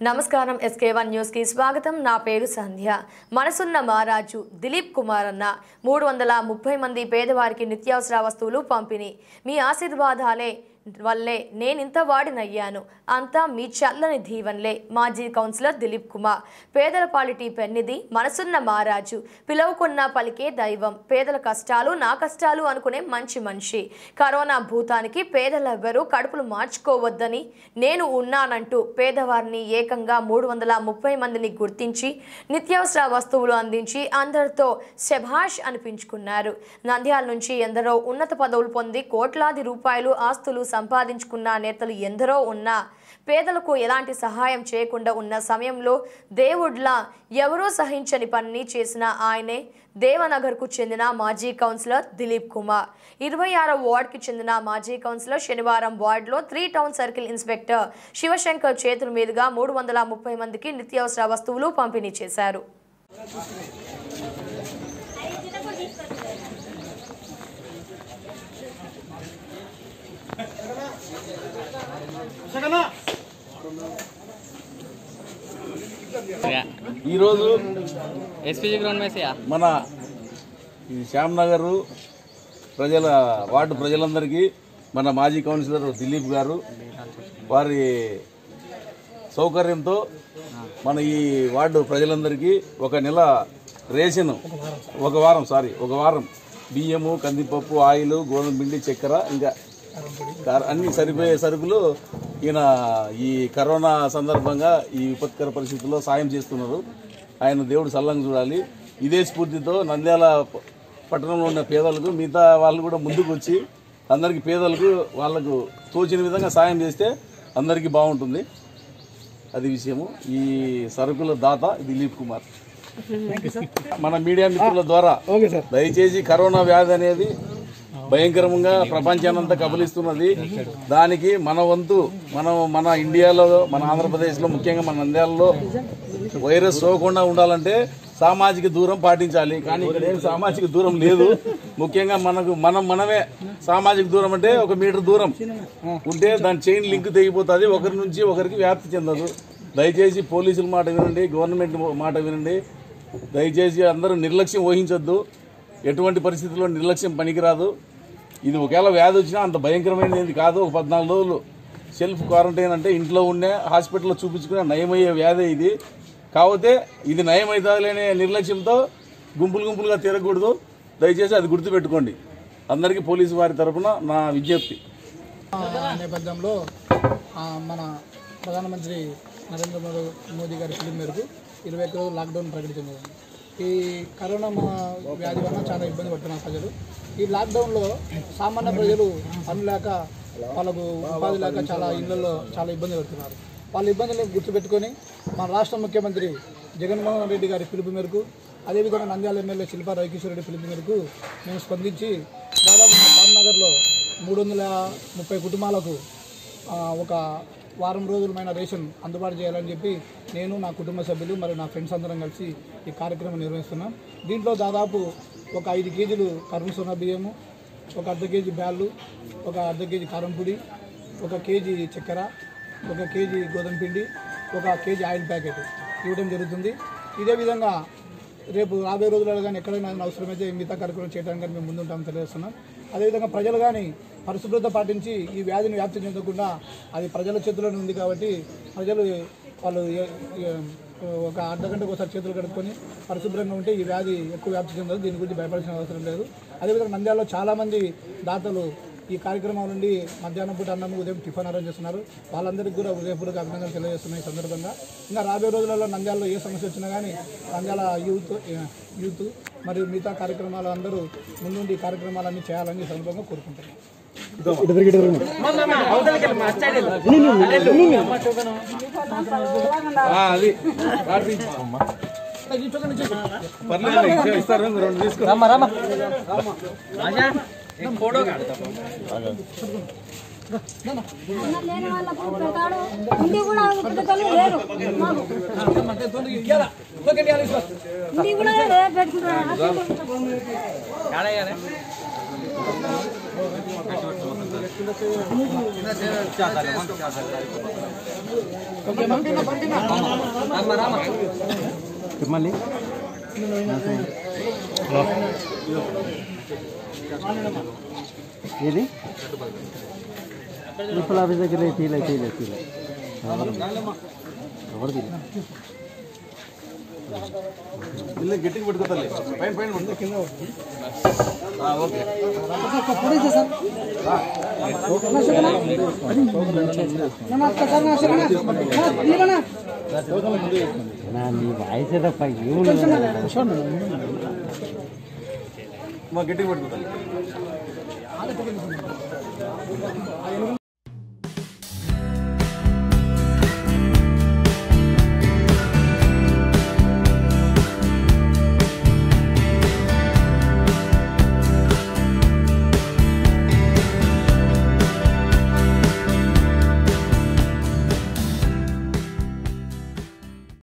నమస్కారం SK one news కి స్వాగతం నా పేరు సంధ్య మనసున్న మహారాజు దిలీప్ కుమార్ అన్న మూడు వందల ముప్పై మంది పేదవారికి నిత్యావసర వస్తువులు పంపిణీ మీ ఆశీర్వాదాలే వల్లే నేనింత వాడినయ్యాను అంతా మీ చల్లని దీవెన్లే మాజీ కౌన్సిలర్ దిలీప్ కుమార్ పేదల పాలిటీ పెన్నిది మనసున్న మహారాజు పిలవకున్న పలికే దైవం పేదల కష్టాలు నా కష్టాలు అనుకునే మంచి మనిషి కరోనా భూతానికి పేదలెవ్వరూ కడుపులు మార్చుకోవద్దని నేను ఉన్నానంటూ పేదవారిని ఏకంగా మూడు వందల ముప్పై మందిని గుర్తించి నిత్యావసర వస్తువులు అందించి అందరితో శభాష్ అనిపించుకున్నారు నంద్యాల నుంచి ఎందరో ఉన్నత పదవులు పొంది కోట్లాది రూపాయలు ఆస్తులు సంపాదించుకున్న నేతలు ఎందరో ఉన్నా పేదలకు ఎలాంటి సహాయం చేయకుండా ఉన్న సమయంలో దేవుడ్లా ఎవరూ సహించని పనిని చేసిన ఆయనే దేవనగర్కు చెందిన మాజీ కౌన్సిలర్ దిలీప్ కుమార్ ఇరవై ఆరో వార్డుకి చెందిన మాజీ కౌన్సిలర్ శనివారం వార్డులో three town circle inspector Sivasankar చేతుల మీదుగా మూడు వందల ముప్పై మందికి నిత్యావసర వస్తువులు పంపిణీ చేశారు ఈరోజు ఎస్పీజీ గ్రౌండ్ में से या మన ఈ శ్యామ్ నగర్ ప్రజల వార్డు ప్రజలందరికీ మన మాజీ కౌన్సిలర్ దిలీప్ గారు వారి సౌకర్యంతో మన ఈ వార్డు ప్రజలందరికీ ఒక నెల రేషన్ ఒక వారం సారీ ఒక వారం బియ్యము కందిపప్పు ఆయిల్ గోధుమ పిండి చక్కెర ఇంకా కార- అన్ని సరిపోయే సరుకులు ఈయన ఈ కరోనా సందర్భంగా ఈ విపత్కర పరిస్థితుల్లో సాయం చేస్తున్నారు ఆయన దేవుడు సల్లంగా చూడాలి ఇదే స్ఫూర్తితో నంద్యాల ప- పట్టణంలో ఉన్న పేదలకు మిగతా వాళ్ళు కూడా ముందుకు వచ్చి అందరికీ పేదలకు వాళ్ళకు తోచిన విధంగా సాయం చేస్తే అందరికీ బాగుంటుంది అది విషయము ఈ సరుకుల దాత దిలీప్ కుమార్ మన మీడియా మిత్రుల ద్వారా దయచేసి కరోనా వ్యాధి అనేది భయంకరంగా ప్రపంచానంతా కబలిస్తున్నది దానికి మన వంతు మనం మన ఇండియాలో మన ఆంధ్రప్రదేశ్లో ముఖ్యంగా మన నంద్యాలలో వైరస్ సోకకుండా ఉండాలంటే సామాజిక దూరం పాటించాలి కానీ ఇక్కడ ఏం సామాజిక దూరం లేదు ముఖ్యంగా మనకు మనం మనమే సామాజిక దూరం అంటే ఒక మీటర్ దూరం ఉంటే దాని చైన్ లింక్ తెగిపోతుంది ఒకరి నుంచి ఒకరికి వ్యాప్తి చెందదు దయచేసి పోలీసుల మాట వినండి గవర్నమెంట్ మాట వినండి దయచేసి అందరూ నిర్లక్ష్యం వహించొద్దు ఎటువంటి పరిస్థితుల్లో నిర్లక్ష్యం పనికిరాదు ఇది ఒకవేళ వ్యాధి వచ్చినా అంత భయంకరమైనది కాదు ఒక పద్నాలుగు రోజులు సెల్ఫ్ క్వారంటైన్ అంటే ఇంట్లో ఉండే హాస్పిటల్లో చూపించుకునే నయమయ్యే వ్యాధి ఇది కాకపోతే ఇది నయం అవుతుందిలేనే నిర్లక్ష్యంతో గుంపులు గుంపులుగా తిరగకూడదు దయచేసి అది గుర్తుపెట్టుకోండి అందరికీ పోలీసు వారి తరపున నా విజ్ఞప్తి ఆ నేపథ్యంలో ఆ, మన ప్రధానమంత్రి నరేంద్ర మోదీ మోదీ గారి పిలుపు మేరకు ఇరవై ఒక్క రోజులు లాక్డౌన్ ప్రకటించింది ఈ కరోనా మా- వ్యాధి వల్ల చాలా ఇబ్బంది పడుతున్నారు ప్రజలు ఈ లాక్డౌన్లో సామాన్య ప్రజలు పని లేక వాళ్ళకు ఉపాధి లేక చాలా ఇళ్లలో చాలా ఇబ్బంది పడుతున్నారు వాళ్ళ ఇబ్బందులను గుర్తుపెట్టుకొని మన రాష్ట్ర ముఖ్యమంత్రి జగన్మోహన్ రెడ్డి గారి పిలుపు మేరకు అదేవిధంగా నంద్యాల ఎమ్మెల్యే శిల్పా రవికిషోర్ రెడ్డి పిలుపు మేరకు మేము స్పందించి దాదాపు మా పామ్నగర్లో మూడు వందల ముప్పై కుటుంబాలకు ఆ, ఒక వారం రోజులమైన రేషన్ అందుబాటు చేయాలని చెప్పి నేను నా కుటుంబ సభ్యులు మరియు నా ఫ్రెండ్స్ అందరం కలిసి ఈ కార్యక్రమం నిర్వహిస్తున్నాం దీంట్లో దాదాపు ఒక ఐదు కేజీలు కరుణ సోనా బియ్యము ఒక అర్ధ కేజీ బ్యాళ్ళు ఒక అర్ధ కేజీ కారం పొడి ఒక కేజీ చక్కెర ఒక కేజీ గోధుమ పిండి ఒక కేజీ ఆయిల్ ప్యాకెట్ ఇవ్వడం జరుగుతుంది ఇదే విధంగా రేపు రాబోయే రోజులలో కానీ ఎక్కడైనా ఏదైనా అవసరమైతే మిగతా కార్యక్రమం చేయడానికి కానీ మేము ముందుంటామని తెలియజేస్తున్నాం అదేవిధంగా ప్రజలు కానీ పరిశుభ్రత పాటించి ఈ వ్యాధిని వ్యాప్తి చెందకుండా అది ప్రజల చేతిలోనే ఉంది కాబట్టి ప్రజలు వాళ్ళు ఏ- ఏ- ఒక అర్ధ గంటకు ఒకసారి చేతులు కడుక్కొని పరిశుభ్రంగా ఉంటే ఈ వ్యాధి ఎక్కువ వ్యాప్తి చెందదు దీని గురించి భయపడాల్సిన అవసరం లేదు అదేవిధంగా నంద్యాలలో చాలామంది దాతలు ఈ కార్యక్రమం నుండి మధ్యాహ్నం పూట అన్నం ఉదయం టిఫిన్ అరేంజ్ చేస్తున్నారు వాళ్ళందరికీ కూడా ఉదయపూర్వక అభినందనలు తెలియజేస్తున్నాయి ఈ సందర్భంగా ఇంకా రాబోయే రోజులలో నంద్యాలలో ఏ సమస్య వచ్చినా కానీ నంద్యాల యూత్ యూత్ మరియు మిగతా కార్యక్రమాలు అందరూ ముందుండి ఈ కార్యక్రమాలన్నీ చేయాలని ఈ సందర్భంగా కోరుకుంటున్నాను ఆ, అది కార్తీ. పర్లేదు ఇచ్చే- ఇస్తారు రెండు తీసుకో లేని వాళ్ళకు పెడతాడు ఇంటికి కూడా పెట్టేటోళ్ళు లేరు మాకు ఇంటికి కూడా లేరు, పెట్టుకుంటారు మళ్ళీ ఏది ప్రిన్సిపల్ ఆఫీస్ దగ్గర తీలే తీలే తీలే ఎవరు తీలే ఇల్లు గట్టిగా పెట్టుకోవాలి పైన పైన ఉంది కింద ఆ, ఓకే నా నీ వాయిస్ తప్ప ఏం మా గట్టిగా పెట్టుకోవాలి